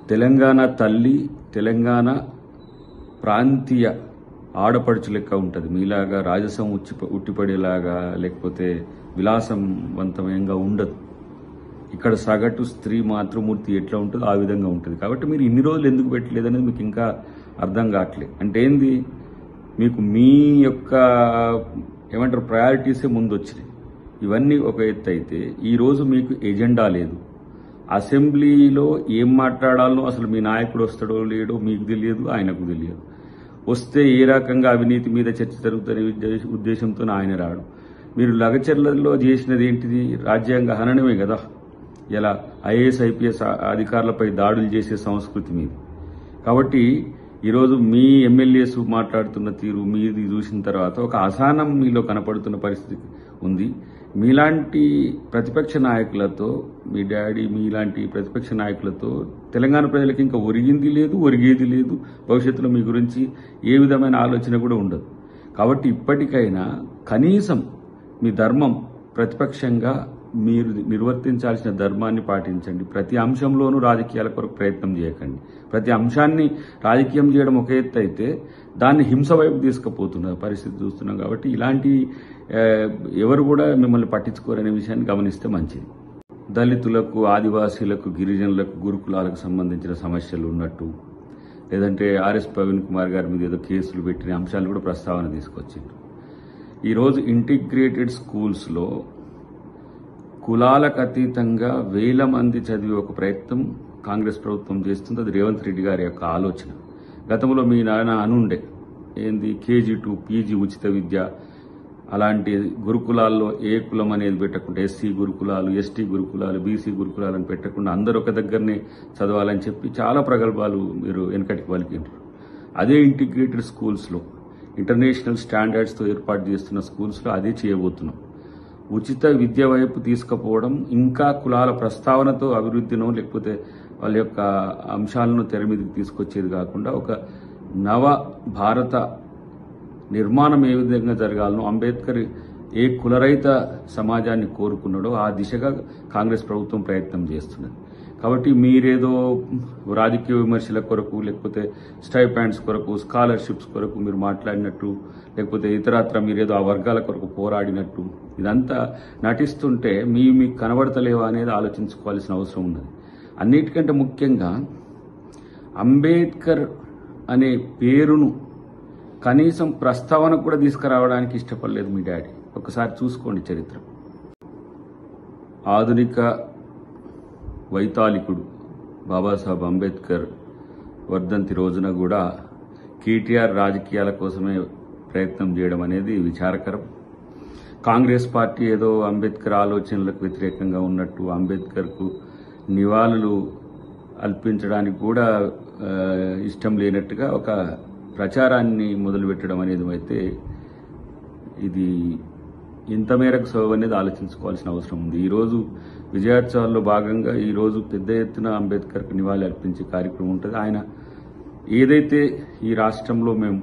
తెలంగాణ తల్లి తెలంగాణ ప్రాంతీయ ఆడపడుచు లెక్క ఉంటుంది మీలాగా రాజసం ఉచ్చి ఉట్టిపడేలాగా లేకపోతే విలాసవంతమయంగా ఉండదు ఇక్కడ సగటు స్త్రీ మాతృమూర్తి ఎట్లా ఉంటుందో ఆ విధంగా ఉంటుంది కాబట్టి మీరు ఇన్ని రోజులు ఎందుకు పెట్టలేదు అనేది మీకు ఇంకా అర్థం కావట్లేదు అంటే ఏంది మీకు మీ యొక్క ఏమంటారు ప్రయారిటీసే ముందు వచ్చినాయి ఇవన్నీ ఒక ఎత్తు అయితే ఈరోజు మీకు ఎజెండా లేదు అసెంబ్లీలో ఏం మాట్లాడాలో అసలు మీ నాయకుడు వస్తాడో లేడో మీకు తెలియదు ఆయనకు తెలియదు వస్తే ఏ రకంగా అవినీతి మీద చర్చ జరుగుతుందనే ఉద్దేశ- ఉద్దేశంతో ఆయన రాడు మీరు లగచర్లలో చేసినది ఏంటిది రాజ్యాంగ హననమే కదా ఇలా ఐఏఎస్ ఐపీఎస్ అధికారులపై దాడులు చేసే సంస్కృతి మీది కాబట్టి ఈరోజు మీ ఎమ్మెల్యేస్ మాట్లాడుతున్న తీరు మీది చూసిన తర్వాత ఒక అసహనం మీలో కనపడుతున్న పరిస్థితి ఉంది మీలాంటి ప్రతిపక్ష నాయకులతో మీ డాడీ మీలాంటి ప్రతిపక్ష నాయకులతో తెలంగాణ ప్రజలకు ఇంకా ఒరిగింది లేదు ఒరిగేది లేదు భవిష్యత్తులో మీ గురించి ఏ విధమైన ఆలోచన కూడా ఉండదు కాబట్టి ఇప్పటికైనా కనీసం మీ ధర్మం ప్రతిపక్షంగా మీరు నిర్వర్తించాల్సిన ధర్మాన్ని పాటించండి ప్రతి అంశంలోనూ రాజకీయాల కొరకు ప్రయత్నం చేయకండి ప్రతి అంశాన్ని రాజకీయం చేయడం ఒక ఎత్తు అయితే దాన్ని హింస వైపు తీసుకుపోతున్న పరిస్థితి చూస్తున్నాం కాబట్టి ఇలాంటి ఆ, ఎవరు కూడా మిమ్మల్ని పట్టించుకోరనే విషయాన్ని గమనిస్తే మంచిది దళితులకు ఆదివాసీలకు గిరిజనులకు గురుకులాలకు సంబంధించిన సమస్యలు ఉన్నట్టు లేదంటే ఆర్ఎస్ ప్రవీణ్ కుమార్ గారి మీద ఏదో కేసులు పెట్టిన అంశాలు కూడా ప్రస్తావన తీసుకొచ్చిండ్రు ఈరోజు ఇంటిగ్రేటెడ్ స్కూల్స్లో కులాలకు అతీతంగా వేల మంది చదివే ఒక ప్రయత్నం కాంగ్రెస్ ప్రభుత్వం చేస్తుంది అది రేవంత్ రెడ్డి గారి యొక్క ఆలోచన గతంలో మీ నాయన అనుండే ఏంది కేజీ టు పీజీ ఉచిత విద్య అలాంటి గురుకులాల్లో ఏ కులం అనేది పెట్టకుండా ఎస్సీ గురుకులాలు ఎస్టీ గురుకులాలు బీసీ గురుకులాలు అని పెట్టకుండా అందరూ ఒక దగ్గరనే చదవాలని చెప్పి చాలా ప్రగల్భాలు మీరు వెనకటికి పలికిండ్రు అదే ఇంటిగ్రేటెడ్ స్కూల్స్లో ఇంటర్నేషనల్ స్టాండర్డ్స్తో ఏర్పాటు చేస్తున్న స్కూల్స్లో అదే చేయబోతున్నాం ఉచిత విద్య వైపు తీసుకుపోవడం ఇంకా కులాల ప్రస్తావనతో అభివృద్ధినో లేకపోతే వాళ్ళ యొక్క అంశాలను తెర మీదకి తీసుకొచ్చేది కాకుండా ఒక నవ భారత నిర్మాణం ఏ విధంగా జరగాలనో అంబేద్కర్ ఏ కులరహిత సమాజాన్ని కోరుకున్నాడో ఆ దిశగా కాంగ్రెస్ ప్రభుత్వం ప్రయత్నం చేస్తున్నది కాబట్టి మీరేదో రాజకీయ విమర్శల కొరకు లేకపోతే స్టైపాండ్స్ కొరకు స్కాలర్షిప్స్ కొరకు మీరు మాట్లాడినట్టు లేకపోతే ఇతరత్ర మీరేదో ఆ వర్గాల కొరకు పోరాడినట్టు ఇదంతా నటిస్తుంటే మీ మీకు కనబడతలేవా అనేది ఆలోచించుకోవాల్సిన అవసరం ఉన్నది అన్నిటికంటే ముఖ్యంగా అంబేద్కర్ అనే పేరును కనీసం ప్రస్తావన కూడా తీసుకురావడానికి ఇష్టపడలేదు మీ డాడీ ఒకసారి చూసుకోండి చరిత్ర ఆధునిక వైతాళికుడు బాబాసాహెబ్ అంబేద్కర్ వర్ధంతి రోజున కూడా కేటీఆర్ రాజకీయాల కోసమే ప్రయత్నం చేయడం అనేది విచారకరం కాంగ్రెస్ పార్టీ ఏదో అంబేద్కర్ ఆలోచనలకు వ్యతిరేకంగా ఉన్నట్టు అంబేద్కర్కు నివాళులు అల్పించడానికి కూడా ఆ, ఇష్టం లేనట్టుగా ఒక ప్రచారాన్ని మొదలుపెట్టడం అనేది అయితే ఇది ఇంత మేరకు సబబు అనేది ఆలోచించుకోవాల్సిన అవసరం ఉంది ఈరోజు విజయోత్సవాల్లో భాగంగా ఈరోజు పెద్ద ఎత్తున అంబేద్కర్కు నివాళి అర్పించే కార్యక్రమం ఉంటుంది ఆయన ఏదైతే ఈ రాష్ట్రంలో మేము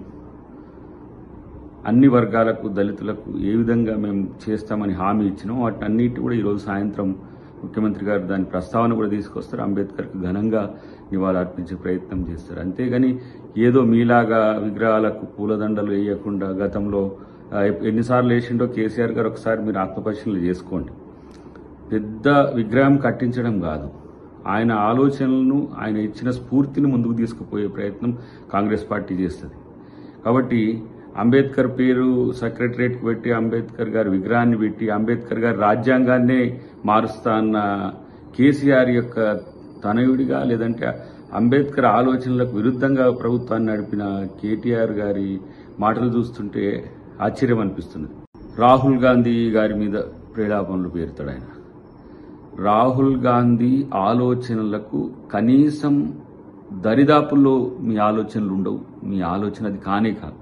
అన్ని వర్గాలకు దళితులకు ఏ విధంగా మేము చేస్తామని హామీ ఇచ్చినాం వాటిని అన్నిటి కూడా ఈరోజు సాయంత్రం ముఖ్యమంత్రి గారు దాని ప్రస్తావన కూడా తీసుకొస్తారు అంబేద్కర్కి ఘనంగా నివాళి అర్పించే ప్రయత్నం చేస్తారు అంతేగాని ఏదో మీలాగా విగ్రహాలకు పూలదండలు వేయకుండా గతంలో ఆ, ఎన్నిసార్లు వేసిండో కేసీఆర్ గారు ఒకసారి మీరు ఆత్మపరిశీలన చేసుకోండి పెద్ద విగ్రహం కట్టించడం కాదు ఆయన ఆలోచనలను ఆయన ఇచ్చిన స్ఫూర్తిని ముందుకు తీసుకుపోయే ప్రయత్నం కాంగ్రెస్ పార్టీ చేస్తుంది కాబట్టి అంబేద్కర్ పేరు సెక్రటరియట్కి పెట్టి అంబేద్కర్ గారి విగ్రహాన్ని పెట్టి అంబేద్కర్ గారి రాజ్యాంగాన్నే మారుస్తా అన్న కేసీఆర్ యొక్క తనయుడిగా లేదంటే అంబేద్కర్ ఆలోచనలకు విరుద్ధంగా ప్రభుత్వాన్ని నడిపిన కేటీఆర్ గారి మాటలు చూస్తుంటే ఆశ్చర్యం అనిపిస్తుంది రాహుల్ గాంధీ గారి మీద ప్రేలాపనలు పేరుతాడు ఆయన రాహుల్ గాంధీ ఆలోచనలకు కనీసం దరిదాపుల్లో మీ ఆలోచనలు ఉండవు మీ ఆలోచన అది కానే కాదు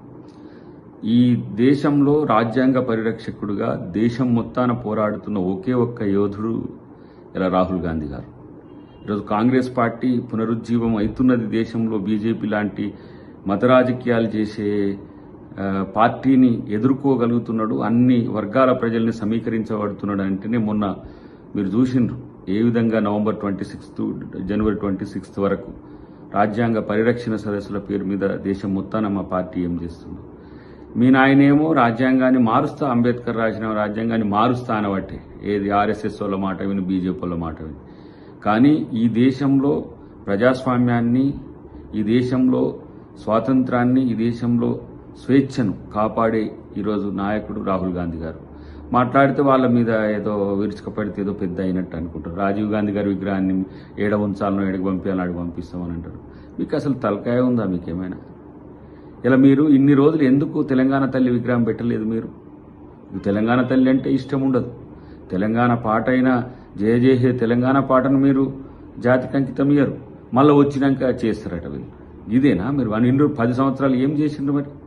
ఈ దేశంలో రాజ్యాంగ పరిరక్షకుడుగా దేశం మొత్తాన పోరాడుతున్న ఒకే ఒక్క యోధుడు ఇలా రాహుల్ గాంధీ గారు ఈరోజు కాంగ్రెస్ పార్టీ పునరుజ్జీవం అవుతున్నది దేశంలో బీజేపీ లాంటి మత రాజకీయాలు చేసే ఆ, పార్టీని ఎదుర్కోగలుగుతున్నాడు అన్ని వర్గాల ప్రజల్ని సమీకరించబడుతున్నాడు అంటేనే మొన్న మీరు చూసిండ్రు ఏ విధంగా November twenty sixth January twenty sixth వరకు రాజ్యాంగ పరిరక్షణ సదస్సుల పేరు మీద దేశం మొత్తాన మా పార్టీ ఏం చేస్తుంది మీ నాయనేమో రాజ్యాంగాన్ని మారుస్తా అంబేద్కర్ రాసిన రాజ్యాంగాన్ని మారుస్తా అనబట్టే ఏది ఆర్ఎస్ఎస్ వాళ్ళ మాట విని బీజేపీ వాళ్ళ మాట విని కానీ ఈ దేశంలో ప్రజాస్వామ్యాన్ని ఈ దేశంలో స్వాతంత్రాన్ని ఈ దేశంలో స్వేచ్ఛను కాపాడే ఈరోజు నాయకుడు రాహుల్ గాంధీ గారు మాట్లాడితే వాళ్ళ మీద ఏదో విరుచుకపడితే ఏదో పెద్ద అయినట్టు అనుకుంటారు రాజీవ్ గాంధీ గారి విగ్రహాన్ని ఏడ ఉంచాలనో ఏడకి పంపించాలని అడిగి పంపిస్తామని అంటారు మీకు అసలు తలకాయ ఉందా మీకేమైనా ఇలా మీరు ఇన్ని రోజులు ఎందుకు తెలంగాణ తల్లి విగ్రహం పెట్టలేదు మీరు మీకు తెలంగాణ తల్లి అంటే ఇష్టం ఉండదు తెలంగాణ పాట అయినా జయ జయ హే తెలంగాణ పాటను మీరు జాతికి అంకితం ఇయ్యరు మళ్ళీ వచ్చినాక చేస్తారట వీళ్ళు ఇదేనా మీరు ఇన్ని రోజులు పది సంవత్సరాలు ఏం చేసిండ్రు మరి